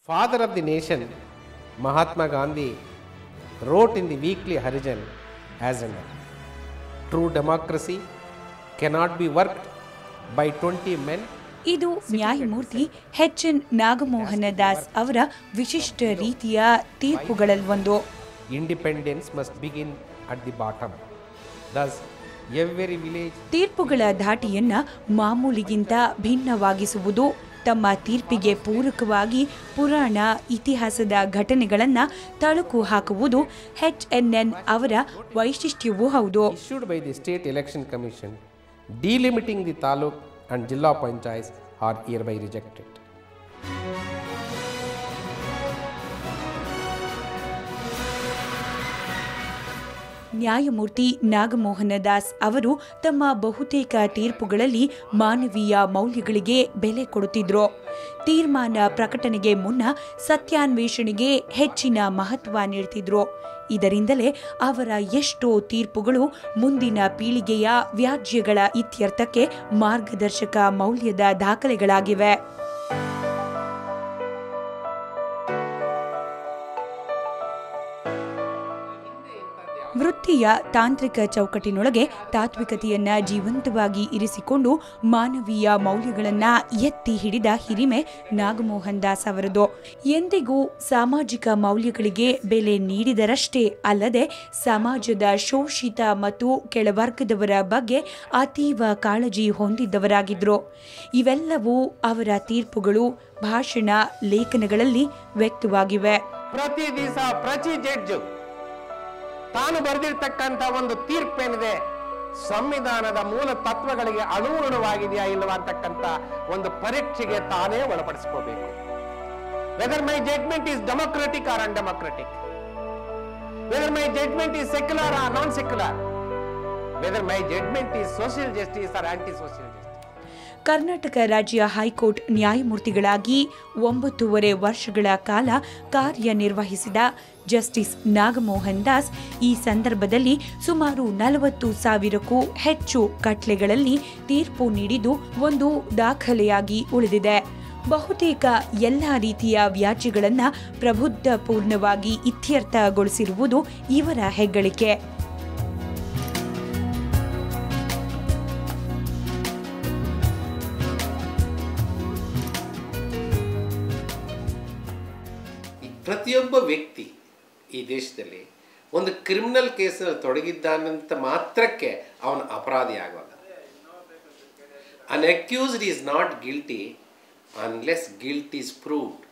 Father of the nation, Mahatma Gandhi, wrote in the Weekly Harijan as an true democracy cannot be worked by 20 men ಇದು ನ್ಯಾಯಮೂರ್ತಿ H N Nagamohana Das ಅವರ ವಿಶಿಷ್ಟ ರೀತಿಯ ತೀರ್ಪುಗಳಲ್ಲೊಂದು independence must begin at the bottom. Thus, every village ತೀರ್ಪುಗಳ ಧಾಟಿಯನ್ನ ಮಾಮೂಲಿಗಿಂತ ಭಿನ್ನವಾಗಿಸುವುದು ತಮ್ಮ ತೀರ್ಪಿಗೆ ಪೂರಕವಾಗಿ ಪುರಾಣ ಇತಿಹಾಸದ ಘಟನೆಗಳನ್ನ ತಳುಕು ಹಾಕುವುದು ಎಚ್ ಎನ್ ಎನ್ ಅವರ ವೈಶಿಷ್ಟ್ಯವೂ ಹೌದು issued by the State Election Commission delimiting the taluk and Jilla panchayats are hereby rejected. ನ್ಯಾಯಮೂರ್ತಿ ನಾಗಮೋಹನ ದಾಸ್ ಅವರು ತಮ್ಮ ಬಹುತೇಕ ತೀರ್ಪುಗಳಲ್ಲಿ ಮಾನವೀಯ ಮೌಲ್ಯಗಳಿಗೆ ಬೆಲೆ ಕೊಡುತ್ತಿದ್ರು ತೀರ್ಮಾನ ಪ್ರಕಟಣೆಗೆ ಮುನ್ನ ಸತ್ಯಾನ್ವೇಷಣೆಗೆ ಹೆಚ್ಚಿನ ಮಹತ್ವ ನೀಡ್ತಿದ್ರು ಇದರಿಂದಲೇ ಅವರ ಎಷ್ಟೋ ತೀರ್ಪುಗಳು ಮುಂದಿನ ಪೀಳಿಗೆಯ ವ್ಯಾಜ್ಯಗಳ ಇತ್ಯರ್ಥಕ್ಕೆ ಮಾರ್ಗದರ್ಶಕ ಮೌಲ್ಯದ ದಾಖಲೆಗಳಾಗಿವೆ ವೃತ್ತಿಯ ತಾಂತ್ರಿಕ ಚೌಕಟ್ಟಿನೊಳಗೆ ತಾತ್ವಿಕತೆಯನ್ನ ಜೀವಂತವಾಗಿ ಇರಿಸಿಕೊಂಡು ಮಾನವೀಯ ಮೌಲ್ಯಗಳನ್ನ ಎತ್ತಿ ಹಿಡಿದ ಹಿರಿಮೆ ನಾಗಮೋಹನ್ ದಾಸ್ ಅವರದು ಎಂದಿಗೂ ಸಾಮಾಜಿಕ ಮೌಲ್ಯಗಳಿಗೆ ಬೆಲೆ ನೀಡಿದರಷ್ಟೇ ಅಲ್ಲದೆ ಸಮಾಜದ ಶೋಷಿತ ಮತ್ತು ಕೆಳವರ್ಗದವರ ಬಗ್ಗೆ ಅತೀವ ಕಾಳಜಿ ಹೊಂದಿದ್ದವರಾಗಿದ್ರು ಇವೆಲ್ಲವೂ ಅವರ ತೀರ್ಪುಗಳು ಭಾಷಣ ಲೇಖನಗಳಲ್ಲಿ ವ್ಯಕ್ತವಾಗಿವೆ ಪ್ರತಿ ದಿವಸ ಪ್ರತಿ ಜಡ್ಜ್ ತಾನು ಬರೆದಿರ್ತಕ್ಕಂಥ ಒಂದು ತೀರ್ಪೇನಿದೆ ಸಂವಿಧಾನದ ಮೂಲ ತತ್ವಗಳಿಗೆ ಅನುಗುಣವಾಗಿದೆಯಾ ಇಲ್ಲವಾ ಅಂತಕ್ಕಂಥ ಒಂದು ಪರೀಕ್ಷೆಗೆ ತಾನೇ ಒಳಪಡಿಸ್ಕೋಬೇಕು whether my judgment is democratic or undemocratic whether my judgment is secular or non secular whether my judgment is social justice or anti social justice Karnataka ರಾಜ್ಯ ಹೈಕೋರ್ಟ್ ನ್ಯಾಯಮೂರ್ತಿಗಳಾಗಿ ಒಂಬತ್ತೂವರೆ ವರ್ಷಗಳ ಕಾಲ ಕಾರ್ಯನಿರ್ವಹಿಸಿದ ಜಸ್ಟಿಸ್ ನಾಗಮೋಹನ್ ದಾಸ್ ಈ ಸಂದರ್ಭದಲ್ಲಿ ಸುಮಾರು ನಲವತ್ತು ಸಾವಿರಕ್ಕೂ ಹೆಚ್ಚು ಕಟ್ಲೆಗಳಲ್ಲಿ ತೀರ್ಪು ನೀಡಿದ್ದು ಒಂದು ದಾಖಲೆಯಾಗಿ ಉಳಿದಿದೆ ಬಹುತೇಕ ಎಲ್ಲ ರೀತಿಯ ವ್ಯಾಜ್ಯಗಳನ್ನು ಪ್ರಬುದ್ಧಪೂರ್ಣವಾಗಿ ಇತ್ಯರ್ಥಗೊಳಿಸಿರುವುದು ಇವರ ಹೆಗ್ಗಳಿಕೆ ಈ ಪ್ರತಿಯೊಬ್ಬ ವ್ಯಕ್ತಿ ಈ ದೇಶದಲ್ಲಿ ಒಂದು ಕ್ರಿಮಿನಲ್ ಕೇಸಲ್ಲಿ ತೊಡಗಿದ್ದಾನಂತ ಮಾತ್ರಕ್ಕೆ ಅವನು ಅಪರಾಧಿ ಆಗೋಲ್ಲ an accused is not guilty unless guilt is proved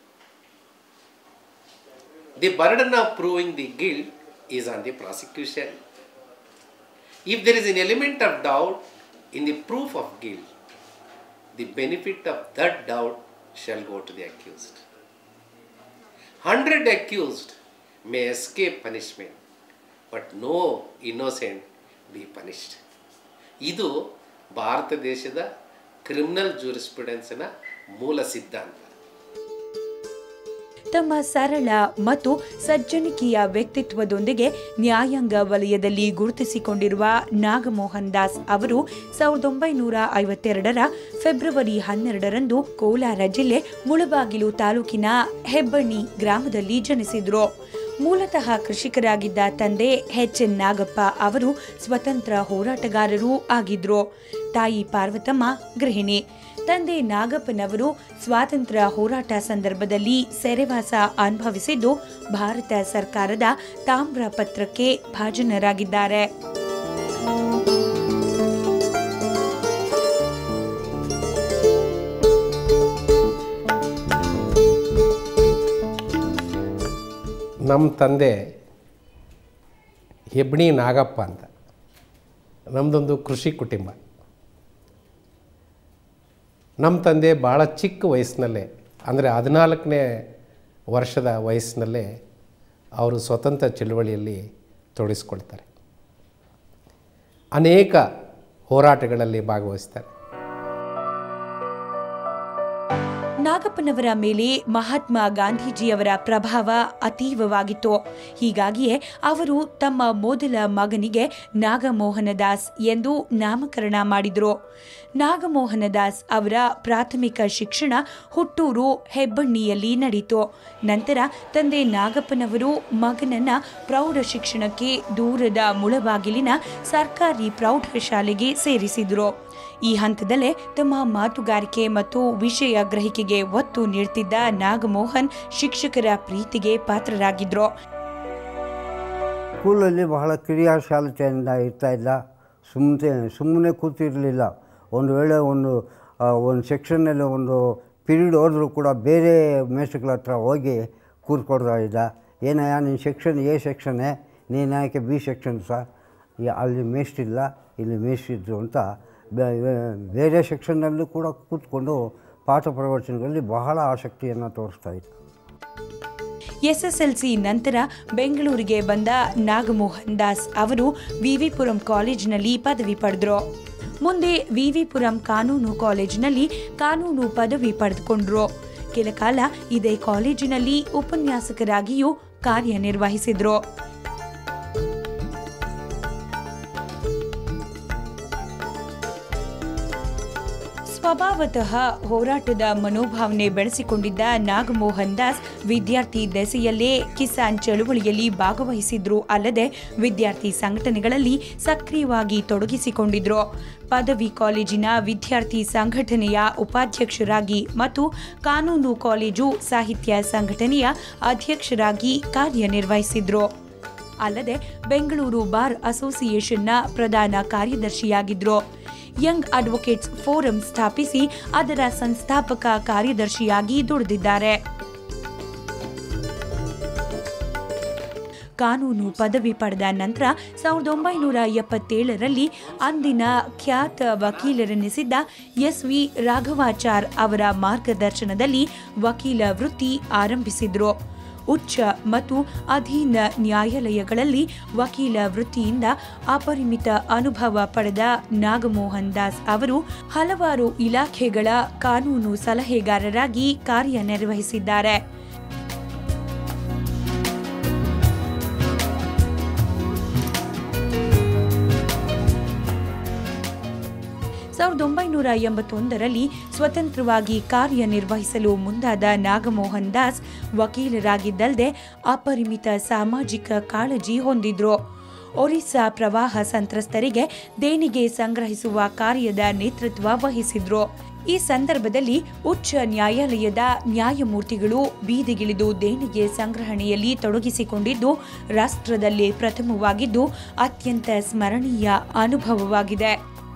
the burden of proving the guilt is on the prosecution if there is an element of doubt in the proof of guilt the benefit of that doubt shall go to the accused Hundred accused may escape punishment, but no innocent be punished. ಇದು ಭಾರತ ದೇಶದ criminal ಜೂರಿಸ್ಪ್ರುಡೆನ್ಸ್ನ ಮೂಲ ಸಿದ್ಧಾಂತ ತಮ್ಮ ಸರಳ ಮತ್ತು ಸಜ್ಜನಿಕೆಯ ವ್ಯಕ್ತಿತ್ವದೊಂದಿಗೆ ನ್ಯಾಯಾಂಗ ವಲಯದಲ್ಲಿ ಗುರುತಿಸಿಕೊಂಡಿರುವ ನಾಗಮೋಹನ್ ದಾಸ್ ಅವರು ಸಾವಿರದ ಒಂಬೈನೂರ ಐವತ್ತೆರಡರ ಫೆಬ್ರವರಿ ಹನ್ನೆರಡರಂದು ಕೋಲಾರ ಜಿಲ್ಲೆ ಮುಳಬಾಗಿಲು ತಾಲೂಕಿನ ಹೆಬ್ಬಣ್ಣಿ ಗ್ರಾಮದಲ್ಲಿ ಜನಿಸಿದ್ರು ಮೂಲತಃ ಕೃಷಿಕರಾಗಿದ್ದ ತಂದೆ ಎಚ್ ಎನ್ ನಾಗಪ್ಪ ಅವರು ಸ್ವತಂತ್ರ ಹೋರಾಟಗಾರರೂ ಆಗಿದ್ರು ತಾಯಿ ಪಾರ್ವತಮ್ಮ ಗೃಹಿಣಿ ತಂದೆ ನಾಗಪ್ಪನವರು ಸ್ವಾತಂತ್ರ್ಯ ಹೋರಾಟ ಸಂದರ್ಭದಲ್ಲಿ ಸೆರೆವಾಸ ಅನುಭವಿಸಿದ್ದು ಭಾರತ ಸರ್ಕಾರದ ತಾಮ್ರ ಪತ್ರಕ್ಕೆ ಭಾಜನರಾಗಿದ್ದಾರೆ ನಮ್ಮ ತಂದೆ ಹೆಬ್ಣಿ ನಾಗಪ್ಪ ಅಂತ ನಮ್ಮದೊಂದು ಕೃಷಿ ಕುಟುಂಬ ನಮ್ಮ ತಂದೆ ಭಾಳ ಚಿಕ್ಕ ವಯಸ್ಸಿನಲ್ಲೇ ಅಂದರೆ ಹದಿನಾಲ್ಕನೇ ವರ್ಷದ ವಯಸ್ಸಿನಲ್ಲೇ ಅವರು ಸ್ವತಂತ್ರ ಚಳುವಳಿಯಲ್ಲಿ ತೊಡಗಿಸ್ಕೊಳ್ತಾರೆ ಅನೇಕ ಹೋರಾಟಗಳಲ್ಲಿ ಭಾಗವಹಿಸ್ತಾರೆ ನಾಗಪ್ಪನವರ ಮೇಲೆ ಮಹಾತ್ಮ ಗಾಂಧೀಜಿಯವರ ಪ್ರಭಾವ ಅತೀವವಾಗಿತ್ತು ಹೀಗಾಗಿಯೇ ಅವರು ತಮ್ಮ ಮೊದಲ ಮಗನಿಗೆ ನಾಗಮೋಹನ ದಾಸ್ ಎಂದು ನಾಮಕರಣ ಮಾಡಿದರು ನಾಗಮೋಹನ ದಾಸ್ ಅವರ ಪ್ರಾಥಮಿಕ ಶಿಕ್ಷಣ ಹುಟ್ಟೂರು ಹೆಬ್ಬಣ್ಣಿಯಲ್ಲಿ ನಡೆಯಿತು ನಂತರ ತಂದೆ ನಾಗಪ್ಪನವರು ಮಗನನ್ನ ಪ್ರೌಢ ಶಿಕ್ಷಣಕ್ಕೆ ದೂರದ ಮುಳಬಾಗಿಲಿನ ಸರ್ಕಾರಿ ಪ್ರೌಢಶಾಲೆಗೆ ಸೇರಿಸಿದರು ಈ ಹಂತದಲ್ಲೇ ತಮ್ಮ ಮಾತುಗಾರಿಕೆ ಮತ್ತು ವಿಷಯ ಗ್ರಹಿಕೆಗೆ ಒತ್ತು ನೀಡ್ತಿದ್ದ ನಾಗಮೋಹನ್ ಶಿಕ್ಷಕರ ಪ್ರೀತಿಗೆ ಪಾತ್ರರಾಗಿದ್ರು ಸ್ಕೂಲಲ್ಲಿ ಬಹಳ ಕ್ರಿಯಾಶಾಲತೆಯಿಂದ ಇರ್ತಾ ಇದ್ದ ಸುಮ್ಮನೆ ಸುಮ್ಮನೆ ಕೂತಿರಲಿಲ್ಲ ಒಂದು ವೇಳೆ ಒಂದು ಆ, ಒಂದು ಸೆಕ್ಷನ್ನಲ್ಲಿ ಒಂದು ಪಿರಿಯಡ್ ಹೋದರೂ ಕೂಡ ಬೇರೆ ಮೇಷ್ಟ್ರುಗಳ ಹತ್ರ ಹೋಗಿ ಕೂತ್ಕೊಡ್ತಾ ಇದ್ದ ಏನಯ್ಯ ನಿನ್ನ ಸೆಕ್ಷನ್ ಎ ಸೆಕ್ಷನ್ನೇ ನೀನು ಯಾಕೆ ಬಿ ಸೆಕ್ಷನ್ ಸರ್ ಈ- ಅಲ್ಲಿ ಮೇಷ್ಟ್ರಿಲ್ಲ ಇಲ್ಲಿ ಮೇಷ್ಟ್ರಿದ್ರು ಅಂತ ಬೇ- ಬೇ- ಬೇರೆ ಸೆಕ್ಷನ್ನಲ್ಲೂ ಕೂಡ ಕೂತ್ಕೊಂಡು ಪಾಠ ಪ್ರವಚನಗಳಲ್ಲಿ ಬಹಳ ಆಸಕ್ತಿಯನ್ನು ತೋರಿಸ್ತಾ ಇದ್ದ ಎಸ್ಎಸ್ಎಲ್ಸಿ ನಂತರ ಬೆಂಗಳೂರಿಗೆ ಬಂದ ನಾಗಮೋಹನ್ ದಾಸ್ ಅವರು ವಿವಿಪುರಂ ಕಾಲೇಜಿನಲ್ಲಿ ಪದವಿ ಪಡೆದರು ಮುಂದೆ ವಿವಿಪುರಂ ಕಾನೂನು ಕಾಲೇಜಿನಲ್ಲಿ ಕಾನೂನು ಪದವಿ ಪಡೆದುಕೊಂಡ್ರು ಕೆಲಕಾಲ ಇದೇ ಕಾಲೇಜಿನಲ್ಲಿ ಉಪನ್ಯಾಸಕರಾಗಿಯೂ ಕಾರ್ಯನಿರ್ವಹಿಸಿದ್ರು ಸ್ವಭಾವತಃ ಹೋರಾಟದ ಮನೋಭಾವನೆ ಬೆಳೆಸಿಕೊಂಡಿದ್ದ ನಾಗಮೋಹನ್ ದಾಸ್ ವಿದ್ಯಾರ್ಥಿ ದೆಸೆಯಲ್ಲೇ ಕಿಸಾನ್ ಚಳುವಳಿಯಲ್ಲಿ ಭಾಗವಹಿಸಿದ್ರು ಅಲ್ಲದೆ ವಿದ್ಯಾರ್ಥಿ ಸಂಘಟನೆಗಳಲ್ಲಿ ಸಕ್ರಿಯವಾಗಿ ತೊಡಗಿಸಿಕೊಂಡಿದ್ರು ಪದವಿ ಕಾಲೇಜಿನ ವಿದ್ಯಾರ್ಥಿ ಸಂಘಟನೆಯ ಉಪಾಧ್ಯಕ್ಷರಾಗಿ ಮತ್ತು ಕಾನೂನು ಕಾಲೇಜು ಸಾಹಿತ್ಯ ಸಂಘಟನೆಯ ಅಧ್ಯಕ್ಷರಾಗಿ ಕಾರ್ಯನಿರ್ವಹಿಸಿದ್ರು ಅಲ್ಲದೆ ಬೆಂಗಳೂರು ಬಾರ್ ಅಸೋಸಿಯೇಷನ್ನ ಪ್ರಧಾನ ಕಾರ್ಯದರ್ಶಿಯಾಗಿದ್ರು ಯಂಗ್ ಅಡ್ವೊಕೇಟ್ಸ್ ಫೋರಂ ಸ್ಥಾಪಿಸಿ ಅದರ ಸಂಸ್ಥಾಪಕ ಕಾರ್ಯದರ್ಶಿಯಾಗಿ ದುಡಿದಿದ್ದಾರೆ ಕಾನೂನು ಪದವಿ ಪಡೆದ ನಂತರ ಸಾವಿರದ ಒಂಬೈನೂರ ಎಪ್ಪತ್ತೇಳರಲ್ಲಿ ಅಂದಿನ ಖ್ಯಾತ ವಕೀಲರೆನಿಸಿದ್ದ ಎಸ್ ವಿ ರಾಘವಾಚಾರ್ ಅವರ ಮಾರ್ಗದರ್ಶನದಲ್ಲಿ ವಕೀಲ ವೃತ್ತಿ ಆರಂಭಿಸಿದ್ರು ಉಚ್ಚ ಮತ್ತು ಅಧೀನ ನ್ಯಾಯಾಲಯಗಳಲ್ಲಿ ವಕೀಲ ವೃತ್ತಿಯಿಂದ ಅಪರಿಮಿತ ಅನುಭವ ಪಡೆದ ನಾಗಮೋಹನ್ ದಾಸ್ ಅವರು ಹಲವಾರು ಇಲಾಖೆಗಳ ಕಾನೂನು ಸಲಹೆಗಾರರಾಗಿ ಕಾರ್ಯನಿರ್ವಹಿಸಿದ್ದಾರೆ ಸಾವಿರದ ಒಂಬೈನೂರ ಎಂಬತ್ತೊಂದರಲ್ಲಿ ಸ್ವತಂತ್ರವಾಗಿ ಕಾರ್ಯನಿರ್ವಹಿಸಲು ಮುಂದಾದ ನಾಗಮೋಹನ್ ದಾಸ್ ವಕೀಲರಾಗಿದ್ದಲ್ಲದೆ ಅಪರಿಮಿತ ಸಾಮಾಜಿಕ ಕಾಳಜಿ ಹೊಂದಿದ್ರು ಒರಿಸ್ಸಾ ಪ್ರವಾಹ ಸಂತ್ರಸ್ತರಿಗೆ ದೇಣಿಗೆ ಸಂಗ್ರಹಿಸುವ ಕಾರ್ಯದ ನೇತೃತ್ವ ವಹಿಸಿದ್ರು ಈ ಸಂದರ್ಭದಲ್ಲಿ ಉಚ್ಚ ನ್ಯಾಯಾಲಯದ ನ್ಯಾಯಮೂರ್ತಿಗಳು ಬೀದಿಗಿಳಿದು ದೇಣಿಗೆ ಸಂಗ್ರಹಣೆಯಲ್ಲಿ ತೊಡಗಿಸಿಕೊಂಡಿದ್ದು ರಾಷ್ಟ್ರದಲ್ಲೇ ಪ್ರಥಮವಾಗಿದ್ದು ಅತ್ಯಂತ ಸ್ಮರಣೀಯ ಅನುಭವವಾಗಿದೆ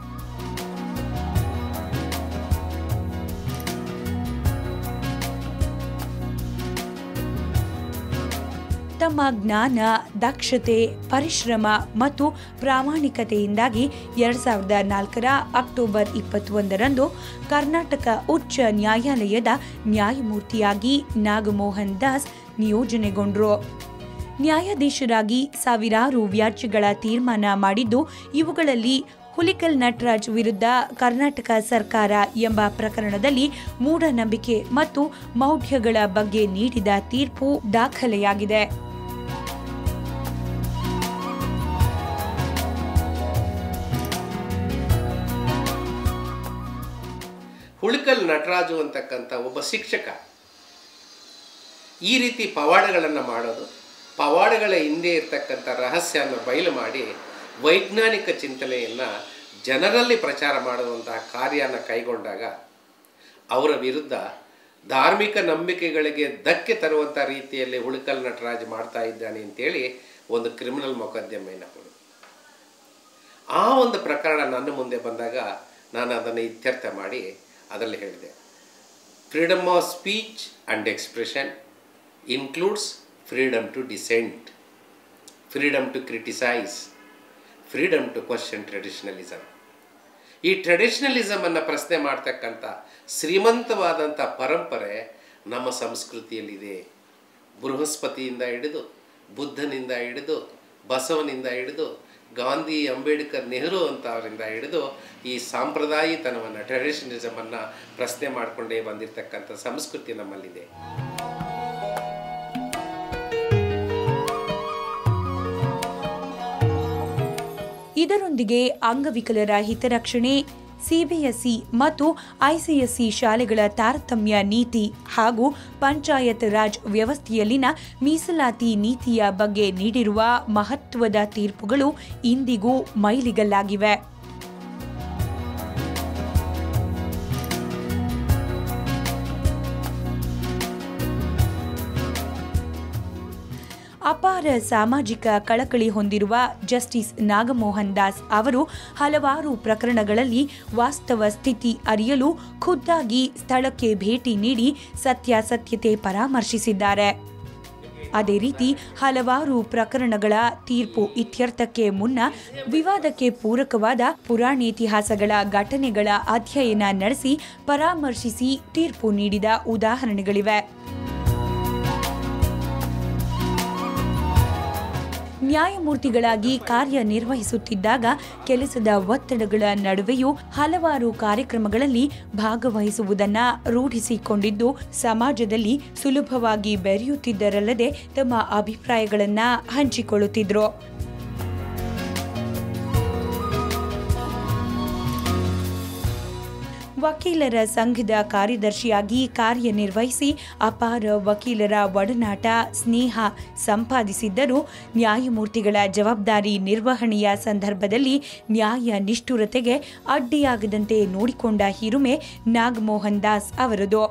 ತಮ್ಮ ಜ್ಞಾನ ದಕ್ಷತೆ ಪರಿಶ್ರಮ ಮತ್ತು ಪ್ರಾಮಾಣಿಕತೆಯಿಂದಾಗಿ ಎರಡ್ ಸಾವಿರದ ನಾಲ್ಕರ ಅಕ್ಟೋಬರ್ ಇಪ್ಪತ್ತೊಂದರಂದು ಕರ್ನಾಟಕ ಉಚ್ಚ ನ್ಯಾಯಾಲಯದ ನ್ಯಾಯಮೂರ್ತಿಯಾಗಿ ನಾಗಮೋಹನ್ ದಾಸ್ ನಿಯೋಜನೆಗೊಂಡರು ನ್ಯಾಯಾಧೀಶರಾಗಿ ಸಾವಿರಾರು ವ್ಯಾಜ್ಯಗಳ ತೀರ್ಮಾನ ಮಾಡಿದ್ದು ಇವುಗಳಲ್ಲಿ ಹುಲಿಕಲ್ ನಟರಾಜ್ ವಿರುದ್ಧ ಕರ್ನಾಟಕ ಸರ್ಕಾರ ಎಂಬ ಪ್ರಕರಣದಲ್ಲಿ ಮೂಢನಂಬಿಕೆ ಮತ್ತು ಮೌಢ್ಯಗಳ ಬಗ್ಗೆ ನೀಡಿದ ತೀರ್ಪು ದಾಖಲೆಯಾಗಿದೆ ಹುಳುಕಲ್ ನಟರಾಜು ಅಂತಕ್ಕಂಥ ಒಬ್ಬ ಶಿಕ್ಷಕ ಈ ರೀತಿ ಪವಾಡಗಳನ್ನು ಮಾಡೋದು ಪವಾಡಗಳ ಹಿಂದೆ ಇರ್ತಕ್ಕಂಥ ರಹಸ್ಯವನ್ನು ಬಯಲು ಮಾಡಿ ವೈಜ್ಞಾನಿಕ ಚಿಂತನೆಯನ್ನು ಜನರಲ್ಲಿ ಪ್ರಚಾರ ಮಾಡುವಂತಹ ಕಾರ್ಯನ ಕೈಗೊಂಡಾಗ ಅವರ ವಿರುದ್ಧ ಧಾರ್ಮಿಕ ನಂಬಿಕೆಗಳಿಗೆ ಧಕ್ಕೆ ತರುವಂಥ ರೀತಿಯಲ್ಲಿ ಹುಳುಕಲ್ ನಟರಾಜ್ ಮಾಡ್ತಾ ಇದ್ದಾನೆ ಅಂತೇಳಿ ಒಂದು ಕ್ರಿಮಿನಲ್ ಮೊಕದ್ದಮೆಯನ್ನು ಕೊಡು ಆ ಒಂದು ಪ್ರಕರಣ ನನ್ನ ಮುಂದೆ ಬಂದಾಗ ನಾನು ಅದನ್ನು ಇತ್ಯರ್ಥ ಮಾಡಿ ಅದರಲ್ಲಿ ಹೇಳಿದೆ freedom of speech and expression includes freedom to dissent freedom to criticise freedom to question traditionalism ಈ ಟ್ರೆಡಿಷನಲಿಸಮನ್ನು ಪ್ರಶ್ನೆ ಮಾಡ್ತಕ್ಕಂಥ ಶ್ರೀಮಂತವಾದಂಥ ಪರಂಪರೆ ನಮ್ಮ ಸಂಸ್ಕೃತಿಯಲ್ಲಿದೆ ಬೃಹಸ್ಪತಿಯಿಂದ ಹಿಡಿದು ಬುದ್ಧನಿಂದ ಹಿಡಿದು ಬಸವನಿಂದ ಹಿಡಿದು ಗಾಂಧಿ ಅಂಬೇಡ್ಕರ್ ನೆಹರು ಅಂತ ಅವರಿಂದ ಹಿಡಿದು ಈ ಸಾಂಪ್ರದಾಯಿತನವನ್ನು ಟ್ರೆಡಿಷನಲಿಸಮನ್ನು ಪ್ರಶ್ನೆ ಮಾಡಿಕೊಂಡೇ ಬಂದಿರತಕ್ಕಂಥ ಸಂಸ್ಕೃತಿ ನಮ್ಮಲ್ಲಿದೆ ಇದರೊಂದಿಗೆ ಅಂಗವಿಕಲರ ಹಿತರಕ್ಷಣೆ ಸಿಬಿಎಸ್ಇ ಮತ್ತು ಐಸಿಎಸ್ಇ ಶಾಲೆಗಳ ತಾರತಮ್ಯ ನೀತಿ ಹಾಗೂ ಪಂಚಾಯತ್ ರಾಜ್ ವ್ಯವಸ್ಥೆಯಲ್ಲಿನ ಮೀಸಲಾತಿ ನೀತಿಯ ಬಗ್ಗೆ ನೀಡಿರುವ ಮಹತ್ವದ ತೀರ್ಪುಗಳು ಇಂದಿಗೂ ಮೈಲಿಗಲ್ಲಾಗಿವೆ ಅಪಾರ ಸಾಮಾಜಿಕ ಕಳಕಳಿ ಹೊಂದಿರುವ ಜಸ್ಟಿಸ್ ನಾಗಮೋಹನ್ ದಾಸ್ ಅವರು ಹಲವಾರು ಪ್ರಕರಣಗಳಲ್ಲಿ ವಾಸ್ತವ ಸ್ಥಿತಿ ಅರಿಯಲು ಖುದ್ದಾಗಿ ಸ್ಥಳಕ್ಕೆ ಭೇಟಿ ನೀಡಿ ಸತ್ಯಾಸತ್ಯತೆ ಪರಾಮರ್ಶಿಸಿದ್ದಾರೆ ಅದೇ ರೀತಿ ಹಲವಾರು ಪ್ರಕರಣಗಳ ತೀರ್ಪು ಇತ್ಯರ್ಥಕ್ಕೆ ಮುನ್ನ ವಿವಾದಕ್ಕೆ ಪೂರಕವಾದ ಪುರಾಣೇತಿಹಾಸಗಳ ಘಟನೆಗಳ ಅಧ್ಯಯನ ನಡೆಸಿ ಪರಾಮರ್ಶಿಸಿ ತೀರ್ಪು ನೀಡಿದ ಉದಾಹರಣೆಗಳಿವೆ ನ್ಯಾಯಮೂರ್ತಿಗಳಾಗಿ ಕಾರ್ಯನಿರ್ವಹಿಸುತ್ತಿದ್ದಾಗ ಕೆಲಸದ ಒತ್ತಡಗಳ ನಡುವೆಯೂ ಹಲವಾರು ಕಾರ್ಯಕ್ರಮಗಳಲ್ಲಿ ಭಾಗವಹಿಸುವುದನ್ನ ರೂಢಿಸಿಕೊಂಡಿದ್ದು ಸಮಾಜದಲ್ಲಿ ಸುಲಭವಾಗಿ ಬೆರೆಯುತ್ತಿದ್ದರಲ್ಲದೆ ತಮ್ಮ ಅಭಿಪ್ರಾಯಗಳನ್ನ ಹಂಚಿಕೊಳ್ಳುತ್ತಿದ್ರು ವಕೀಲರ ಸಂಘದ ಕಾರ್ಯದರ್ಶಿಯಾಗಿ ಕಾರ್ಯನಿರ್ವಹಿಸಿ ಅಪಾರ ವಕೀಲರ ಒಡನಾಟ ಸ್ನೇಹ ಸಂಪಾದಿಸಿದ್ದರೂ ನ್ಯಾಯಮೂರ್ತಿಗಳ ಜವಾಬ್ದಾರಿ ನಿರ್ವಹಣೆಯ ಸಂದರ್ಭದಲ್ಲಿ ನ್ಯಾಯ ನಿಷ್ಠುರತೆಗೆ ಅಡ್ಡಿಯಾಗದಂತೆ ನೋಡಿಕೊಂಡ ಹಿರುಮೆ ನಾಗಮೋಹನ್ ದಾಸ್ ಅವರದು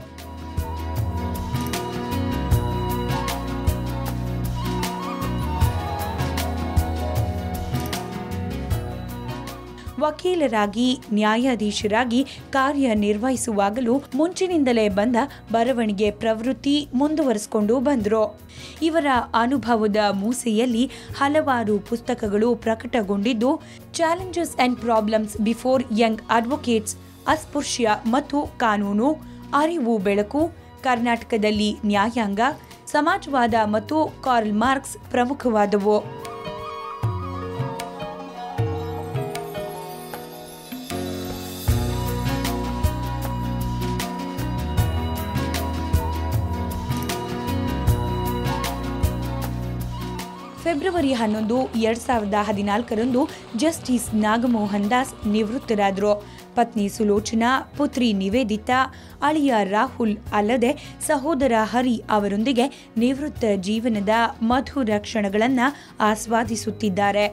ವಕೀಲರಾಗಿ ನ್ಯಾಯಾಧೀಶರಾಗಿ ಕಾರ್ಯನಿರ್ವಹಿಸುವಾಗಲೂ ಮುಂಚಿನಿಂದಲೇ ಬಂದ ಬರವಣಿಗೆ ಪ್ರವೃತ್ತಿ ಮುಂದುವರಿಸಿಕೊಂಡು ಬಂದರು ಇವರ ಅನುಭವದ ಮೂಸೆಯಲ್ಲಿ ಹಲವಾರು ಪುಸ್ತಕಗಳು ಪ್ರಕಟಗೊಂಡಿದ್ದು challenges and problems before young advocates ಅಸ್ಪೃಶ್ಯ ಮತ್ತು ಕಾನೂನು ಅರಿವು ಬೆಳಕು ಕರ್ನಾಟಕದಲ್ಲಿ ನ್ಯಾಯಾಂಗ ಸಮಾಜವಾದ ಮತ್ತು ಕಾರ್ಲ್ ಮಾರ್ಕ್ಸ್ ಪ್ರಮುಖವಾದವು ಫೆಬ್ರವರಿ ಹನ್ನೊಂದು ಎರಡ್ ಸಾವಿರದ ಹದಿನಾಲ್ಕರಂದು ಜಸ್ಟಿಸ್ ನಾಗಮೋಹನ್ ದಾಸ್ ನಿವೃತ್ತರಾದರು ಪತ್ನಿ ಸುಲೋಚನಾ ಪುತ್ರಿ ನಿವೇದಿತಾ ಅಳಿಯ ರಾಹುಲ್ ಅಲ್ಲದೆ ಸಹೋದರ ಹರಿ ಅವರೊಂದಿಗೆ ನಿವೃತ್ತ ಜೀವನದ ಮಧುರ ಕ್ಷಣಗಳನ್ನು ಆಸ್ವಾದಿಸುತ್ತಿದ್ದಾರೆ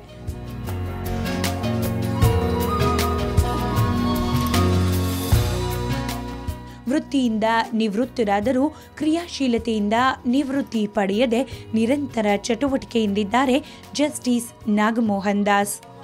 ವೃತ್ತಿಯಿಂದ ನಿವೃತ್ತರಾದರೂ ಕ್ರಿಯಾಶೀಲತೆಯಿಂದ ನಿವೃತ್ತಿ ಪಡೆಯದೆ ನಿರಂತರ ಚಟುವಟಿಕೆಯಿಂದಿದ್ದಾರೆ ಜಸ್ಟಿಸ್ ನಾಗಮೋಹನ್ ದಾಸ್